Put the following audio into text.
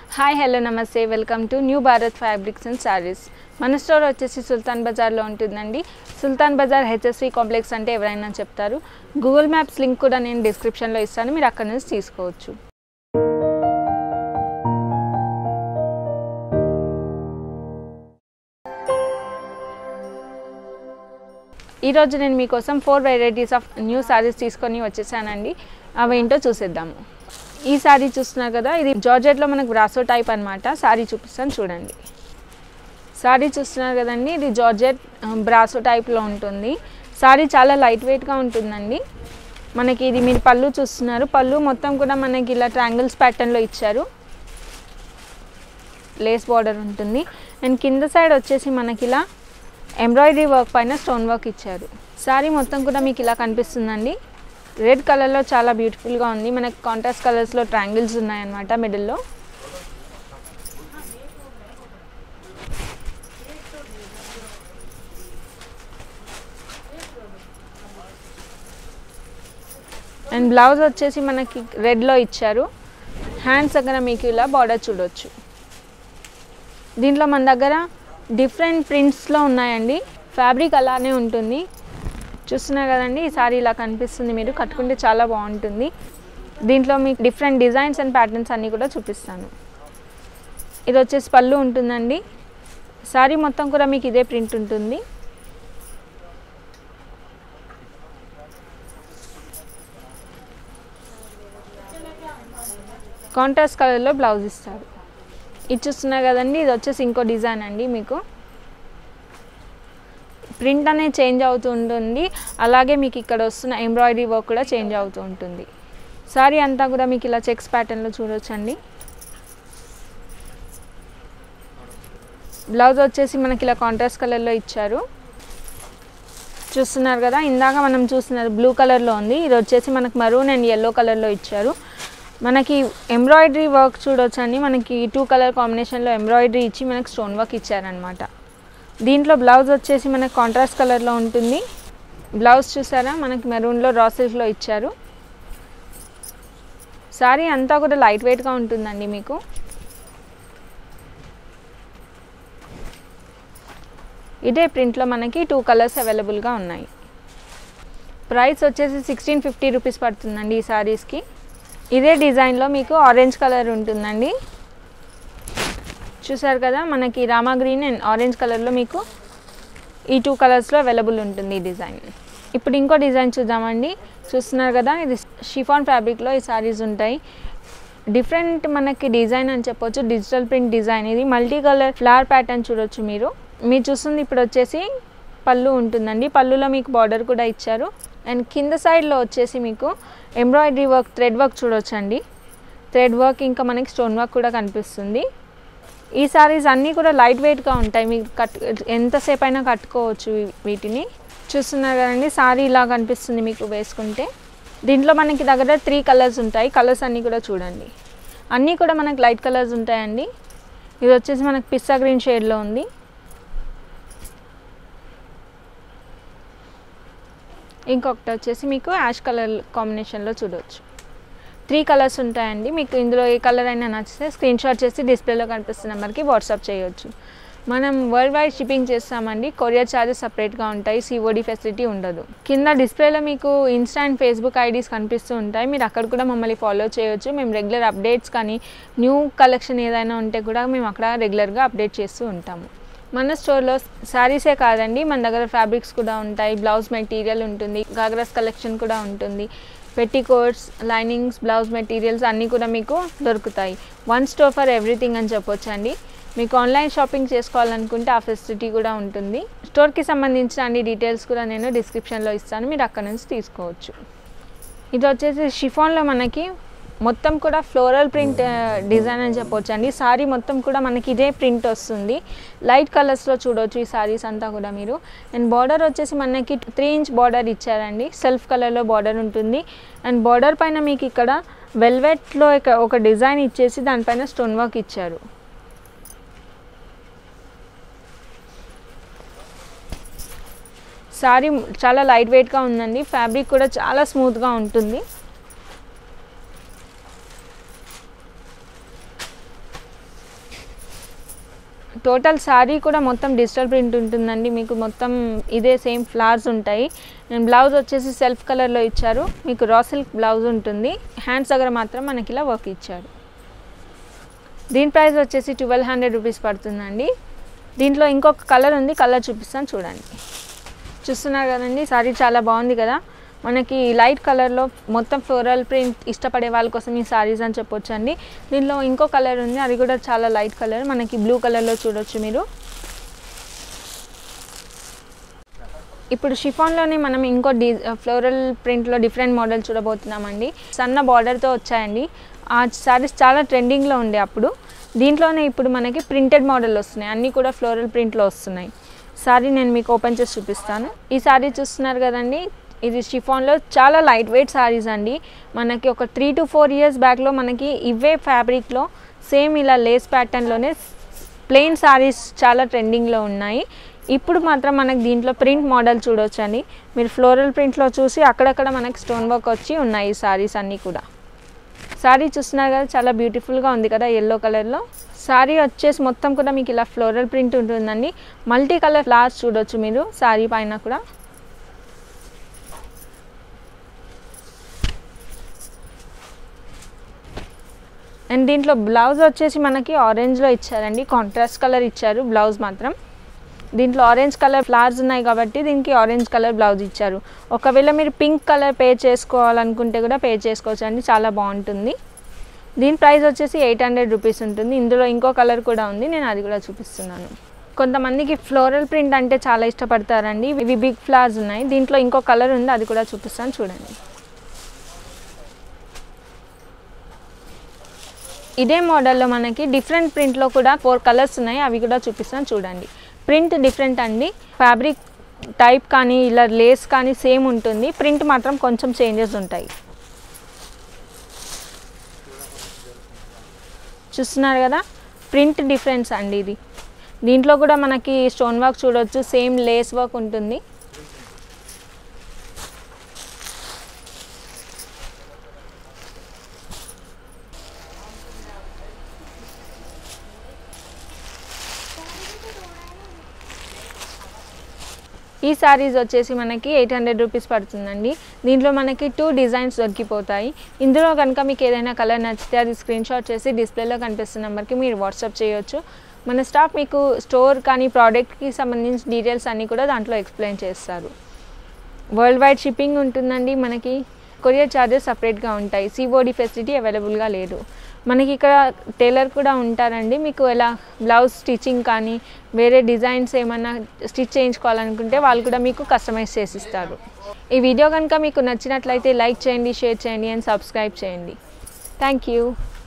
hi hello నమస్తే welcome to new Bharat fabrics and saris మన store వచ్చేసి సుల్తాన్ బజార్లో ఉంటుందండి సుల్తాన్ బజార్ హెచ్ఎస్వి కాంప్లెక్స్ అంటే ఎవరైనా చెప్తారు గూగుల్ మ్యాప్స్ లింక్ కూడా నేను డిస్క్రిప్షన్లో ఇస్తాను మీరు అక్కడ నుంచి తీసుకోవచ్చు ఈరోజు నేను మీకోసం four varieties of new saris తీసుకొని వచ్చేసానండి అవి ఏంటో చూసేద్దాము ఈ శారీ చూస్తున్నారు కదా ఇది జార్జెట్లో మనకు బ్రాసో టైప్ అనమాట శారీ చూపిస్తాను చూడండి శారీ చూస్తున్నారు కదండి ఇది జార్జెట్ బ్రాసో టైప్లో ఉంటుంది శారీ చాలా లైట్ వెయిట్గా ఉంటుందండి మనకి ఇది మీరు పళ్ళు చూస్తున్నారు పళ్ళు మొత్తం కూడా మనకి ఇలా ట్రయాంగిల్స్ ప్యాటర్న్లో ఇచ్చారు లేస్ బార్డర్ ఉంటుంది అండ్ కింద సైడ్ వచ్చేసి మనకి ఇలా ఎంబ్రాయిడరీ వర్క్ పైన స్టోన్ వర్క్ ఇచ్చారు శారీ మొత్తం కూడా మీకు ఇలా కనిపిస్తుందండి రెడ్ కలర్లో చాలా బ్యూటిఫుల్గా ఉంది మనకి కాంట్రాస్ట్ కలర్స్లో ట్రయాంగిల్స్ ఉన్నాయన్నమాట మిడిల్లో అండ్ బ్లౌజ్ వచ్చేసి మనకి రెడ్లో ఇచ్చారు హ్యాండ్స్ దగ్గర మీకు ఇలా బార్డర్ చూడొచ్చు దీంట్లో మన దగ్గర డిఫరెంట్ ప్రింట్స్లో ఉన్నాయండి ఫ్యాబ్రిక్ అలానే ఉంటుంది చూస్తున్నారు కదండి ఈ సారీ ఇలా కనిపిస్తుంది మీరు కట్టుకుంటే చాలా బాగుంటుంది దీంట్లో మీకు డిఫరెంట్ డిజైన్స్ అండ్ ప్యాటర్న్స్ అన్నీ కూడా చూపిస్తాను ఇది వచ్చేసి పళ్ళు ఉంటుందండి సారీ మొత్తం కూడా మీకు ఇదే ప్రింట్ ఉంటుంది కాంట్రాస్ట్ కలర్లో బ్లౌజ్ ఇస్తారు ఇది చూస్తున్నారు కదండి ఇది వచ్చేసి ఇంకో డిజైన్ అండి మీకు ప్రింట్ అనేది చేంజ్ అవుతూ ఉంటుంది అలాగే మీకు ఇక్కడ వస్తున్న ఎంబ్రాయిడరీ వర్క్ కూడా చేంజ్ అవుతూ ఉంటుంది సారీ అంతా కూడా మీకు ఇలా చెక్స్ ప్యాటర్న్లో చూడొచ్చండి బ్లౌజ్ వచ్చేసి మనకి ఇలా కాంట్రాస్ట్ కలర్లో ఇచ్చారు చూస్తున్నారు కదా ఇందాక మనం చూస్తున్నారు బ్లూ కలర్లో ఉంది ఇది వచ్చేసి మనకు మరూన్ అండ్ ఎల్లో కలర్లో ఇచ్చారు మనకి ఎంబ్రాయిడరీ వర్క్ చూడొచ్చండి మనకి టూ కలర్ కాంబినేషన్లో ఎంబ్రాయిడరీ ఇచ్చి మనకి స్టోన్ వర్క్ ఇచ్చారనమాట దీంట్లో బ్లౌజ్ వచ్చేసి మనకి కాంట్రాస్ట్ కలర్లో ఉంటుంది బ్లౌజ్ చూసారా మనకి మెరూన్లో రా సిల్క్లో ఇచ్చారు సారీ అంతా కూడా లైట్ వెయిట్గా ఉంటుందండి మీకు ఇదే ప్రింట్లో మనకి టూ కలర్స్ అవైలబుల్గా ఉన్నాయి ప్రైస్ వచ్చేసి సిక్స్టీన్ ఫిఫ్టీ రూపీస్ పడుతుందండి ఈ సారీస్కి ఇదే డిజైన్లో మీకు ఆరెంజ్ కలర్ ఉంటుందండి చూసారు కదా మనకి రామా గ్రీన్ అండ్ ఆరెంజ్ కలర్లో మీకు ఈ టూ కలర్స్లో అవైలబుల్ ఉంటుంది ఈ డిజైన్ ఇప్పుడు ఇంకో డిజైన్ చూద్దామండి చూస్తున్నారు కదా ఇది షిఫాన్ ఫ్యాబ్రిక్లో ఈ సారీస్ ఉంటాయి డిఫరెంట్ మనకి డిజైన్ అని చెప్పొచ్చు డిజిటల్ ప్రింట్ డిజైన్ ఇది మల్టీ కలర్ ఫ్లవర్ ప్యాటర్న్ చూడొచ్చు మీరు మీరు చూస్తుంది ఇప్పుడు వచ్చేసి పళ్ళు ఉంటుందండి పళ్ళులో మీకు బార్డర్ కూడా ఇచ్చారు అండ్ కింద సైడ్లో వచ్చేసి మీకు ఎంబ్రాయిడరీ వర్క్ థ్రెడ్ వర్క్ చూడొచ్చండి థ్రెడ్ వర్క్ ఇంకా మనకి స్టోన్ వర్క్ కూడా కనిపిస్తుంది ఈ సారీస్ అన్నీ కూడా లైట్ వెయిట్గా ఉంటాయి మీకు కట్ ఎంతసేపు అయినా కట్టుకోవచ్చు వీటిని చూస్తున్నారు కదండి సారీ ఇలా కనిపిస్తుంది మీకు వేసుకుంటే దీంట్లో మనకి దగ్గర త్రీ కలర్స్ ఉంటాయి కలర్స్ అన్నీ కూడా చూడండి అన్నీ కూడా మనకి లైట్ కలర్స్ ఉంటాయండి ఇది వచ్చేసి మనకి పిస్తా గ్రీన్ షేడ్లో ఉంది ఇంకొకటి వచ్చేసి మీకు యాష్ కలర్ కాంబినేషన్లో చూడవచ్చు త్రీ కలర్స్ ఉంటాయండి మీకు ఇందులో ఏ కలర్ అయినా నచ్చితే స్క్రీన్ షాట్ చేసి డిస్ప్లేలో కనిపిస్తున్న నెంబర్కి వాట్సాప్ చేయొచ్చు మనం వరల్డ్ వైడ్ షిప్పింగ్ చేస్తామండి కొరియర్ ఛార్జెస్ సపరేట్గా ఉంటాయి సిఓడి ఫెసిలిటీ ఉండదు కింద డిస్ప్లేలో మీకు ఇన్స్టా అండ్ ఫేస్బుక్ ఐడీస్ కనిపిస్తూ ఉంటాయి మీరు అక్కడ కూడా మమ్మల్ని ఫాలో చేయొచ్చు మేము రెగ్యులర్ అప్డేట్స్ కానీ న్యూ కలెక్షన్ ఏదైనా ఉంటే కూడా మేము అక్కడ రెగ్యులర్గా అప్డేట్ చేస్తూ ఉంటాము మన స్టోర్లో శారీసే కాదండి మన దగ్గర ఫ్యాబ్రిక్స్ కూడా ఉంటాయి బ్లౌజ్ మెటీరియల్ ఉంటుంది గాగ్రాస్ కలెక్షన్ కూడా ఉంటుంది పెట్టికోట్స్ లైనింగ్స్ బ్లౌజ్ మెటీరియల్స్ అన్నీ కూడా మీకు దొరుకుతాయి వన్ స్టోర్ ఫర్ ఎవ్రీథింగ్ అని చెప్పొచ్చండి మీకు ఆన్లైన్ షాపింగ్ చేసుకోవాలనుకుంటే ఆ ఫెసిలిటీ కూడా ఉంటుంది స్టోర్కి సంబంధించిన అన్ని డీటెయిల్స్ కూడా నేను డిస్క్రిప్షన్లో ఇస్తాను మీరు అక్కడ నుంచి తీసుకోవచ్చు ఇది వచ్చేసి షిఫాన్లో మనకి మొత్తం కూడా ఫ్లోరల్ ప్రింట్ డిజైన్ అని చెప్పొచ్చు అండి సారీ మొత్తం కూడా మనకి ఇదే ప్రింట్ వస్తుంది లైట్ కలర్స్లో చూడవచ్చు ఈ సారీస్ అంతా కూడా మీరు అండ్ బార్డర్ వచ్చేసి మనకి త్రీ ఇంచ్ బార్డర్ ఇచ్చారండి సెల్ఫ్ కలర్లో బార్డర్ ఉంటుంది అండ్ బార్డర్ పైన మీకు ఇక్కడ వెల్వెట్లో ఒక డిజైన్ ఇచ్చేసి దానిపైన స్టోన్ వర్క్ ఇచ్చారు సారీ చాలా లైట్ వెయిట్గా ఉందండి ఫ్యాబ్రిక్ కూడా చాలా స్మూత్గా ఉంటుంది టోటల్ శారీ కూడా మొత్తం డిజిటల్ ప్రింట్ ఉంటుందండి మీకు మొత్తం ఇదే సేమ్ ఫ్లవర్స్ ఉంటాయి అండ్ బ్లౌజ్ వచ్చేసి సెల్ఫ్ కలర్లో ఇచ్చారు మీకు రా సిల్క్ బ్లౌజ్ ఉంటుంది హ్యాండ్స్ దగ్గర మాత్రం మనకి ఇలా వర్క్ ఇచ్చారు దీని ప్రైస్ వచ్చేసి ట్వెల్వ్ హండ్రెడ్ రూపీస్ పడుతుందండి దీంట్లో ఇంకొక కలర్ ఉంది కలర్ చూపిస్తాను చూడండి చూస్తున్నారు కదండి సారీ చాలా బాగుంది కదా మనకి లైట్ కలర్లో మొత్తం ఫ్లోరల్ ప్రింట్ ఇష్టపడే వాళ్ళ కోసం ఈ సారీస్ అని చెప్పొచ్చు అండి దీనిలో ఇంకో కలర్ ఉంది అది కూడా చాలా లైట్ కలర్ మనకి బ్లూ కలర్లో చూడొచ్చు మీరు ఇప్పుడు షిఫాన్లోనే మనం ఇంకో డి ఫ్లోరల్ ప్రింట్లో డిఫరెంట్ మోడల్ చూడబోతున్నామండి సన్న బార్డర్తో వచ్చాయండి ఆ సారీస్ చాలా ట్రెండింగ్లో ఉండే అప్పుడు దీంట్లోనే ఇప్పుడు మనకి ప్రింటెడ్ మోడల్ వస్తున్నాయి అన్నీ కూడా ఫ్లోరల్ ప్రింట్లో వస్తున్నాయి సారీ నేను మీకు ఓపెన్ చేసి చూపిస్తాను ఈ సారీ చూస్తున్నారు కదండి ఇది షిఫాన్లో చాలా లైట్ వెయిట్ సారీస్ అండి మనకి ఒక త్రీ టు ఫోర్ ఇయర్స్ బ్యాక్లో మనకి ఇవే ఫ్యాబ్రిక్లో సేమ్ ఇలా లేస్ ప్యాటర్న్లోనే ప్లెయిన్ సారీస్ చాలా ట్రెండింగ్లో ఉన్నాయి ఇప్పుడు మాత్రం మనకి దీంట్లో ప్రింట్ మోడల్ చూడొచ్చండి మీరు ఫ్లోరల్ ప్రింట్లో చూసి అక్కడక్కడ మనకి స్టోన్ వర్క్ వచ్చి ఉన్నాయి ఈ సారీస్ అన్నీ కూడా సారీ చూస్తున్నారు కదా చాలా బ్యూటిఫుల్గా ఉంది కదా ఎల్లో కలర్లో సారీ వచ్చేసి మొత్తం కూడా మీకు ఇలా ఫ్లోరల్ ప్రింట్ ఉంటుందండి మల్టీ కలర్ ఫ్లవర్స్ చూడొచ్చు మీరు సారీ పైన కూడా అండ్ దీంట్లో బ్లౌజ్ వచ్చేసి మనకి ఆరెంజ్లో ఇచ్చారండి కాంట్రాస్ట్ కలర్ ఇచ్చారు బ్లౌజ్ మాత్రం దీంట్లో ఆరెంజ్ కలర్ ఫ్లవర్స్ ఉన్నాయి కాబట్టి దీనికి ఆరెంజ్ కలర్ బ్లౌజ్ ఇచ్చారు ఒకవేళ మీరు పింక్ కలర్ పే చేసుకోవాలనుకుంటే కూడా పే చేసుకోవచ్చు అండి చాలా బాగుంటుంది దీని ప్రైస్ వచ్చేసి ఎయిట్ హండ్రెడ్ రూపీస్ ఉంటుంది ఇందులో ఇంకో కలర్ కూడా ఉంది నేను అది కూడా చూపిస్తున్నాను కొంతమందికి ఫ్లోరల్ ప్రింట్ అంటే చాలా ఇష్టపడతారండి ఇవి బిగ్ ఫ్లవర్స్ ఉన్నాయి దీంట్లో ఇంకో కలర్ ఉంది అది కూడా చూపిస్తాను చూడండి ఇదే మోడల్లో మనకి డిఫరెంట్ ప్రింట్లో కూడా ఫోర్ కలర్స్ ఉన్నాయి అవి కూడా చూపిస్తాను చూడండి ప్రింట్ డిఫరెంట్ అండి ఫ్యాబ్రిక్ టైప్ కానీ ఇలా లేస్ కానీ సేమ్ ఉంటుంది ప్రింట్ మాత్రం కొంచెం చేంజెస్ ఉంటాయి చూస్తున్నారు కదా ప్రింట్ డిఫరెన్స్ అండి ఇది దీంట్లో కూడా మనకి స్టోన్ వర్క్ చూడొచ్చు సేమ్ లేస్ వర్క్ ఉంటుంది ఈ శారీస్ వచ్చేసి మనకి ఎయిట్ హండ్రెడ్ రూపీస్ పడుతుందండి దీంట్లో మనకి టూ డిజైన్స్ దొరికిపోతాయి ఇందులో కనుక మీకు ఏదైనా కలర్ నచ్చితే అది స్క్రీన్ షాట్ చేసి డిస్ప్లేలో కనిపిస్తున్న నెంబర్కి మీరు వాట్సాప్ చేయొచ్చు మన స్టాఫ్ మీకు స్టోర్ కానీ ప్రోడక్ట్కి సంబంధించిన డీటెయిల్స్ అన్నీ కూడా దాంట్లో ఎక్స్ప్లెయిన్ చేస్తారు వరల్డ్ వైడ్ షిప్పింగ్ ఉంటుందండి మనకి కొరియర్ ఛార్జెస్ సపరేట్గా ఉంటాయి సిఓడి ఫెసిలిటీ అవైలబుల్గా లేదు మనకి ఇక్కడ టైలర్ కూడా ఉంటారండి మీకు ఎలా బ్లౌజ్ స్టిచ్చింగ్ కానీ వేరే డిజైన్స్ ఏమన్నా స్టిచ్ చేయించుకోవాలనుకుంటే వాళ్ళు కూడా మీకు కస్టమైజ్ చేసిస్తారు ఈ వీడియో కనుక మీకు నచ్చినట్లయితే లైక్ చేయండి షేర్ చేయండి అండ్ సబ్స్క్రైబ్ చేయండి థ్యాంక్ యూ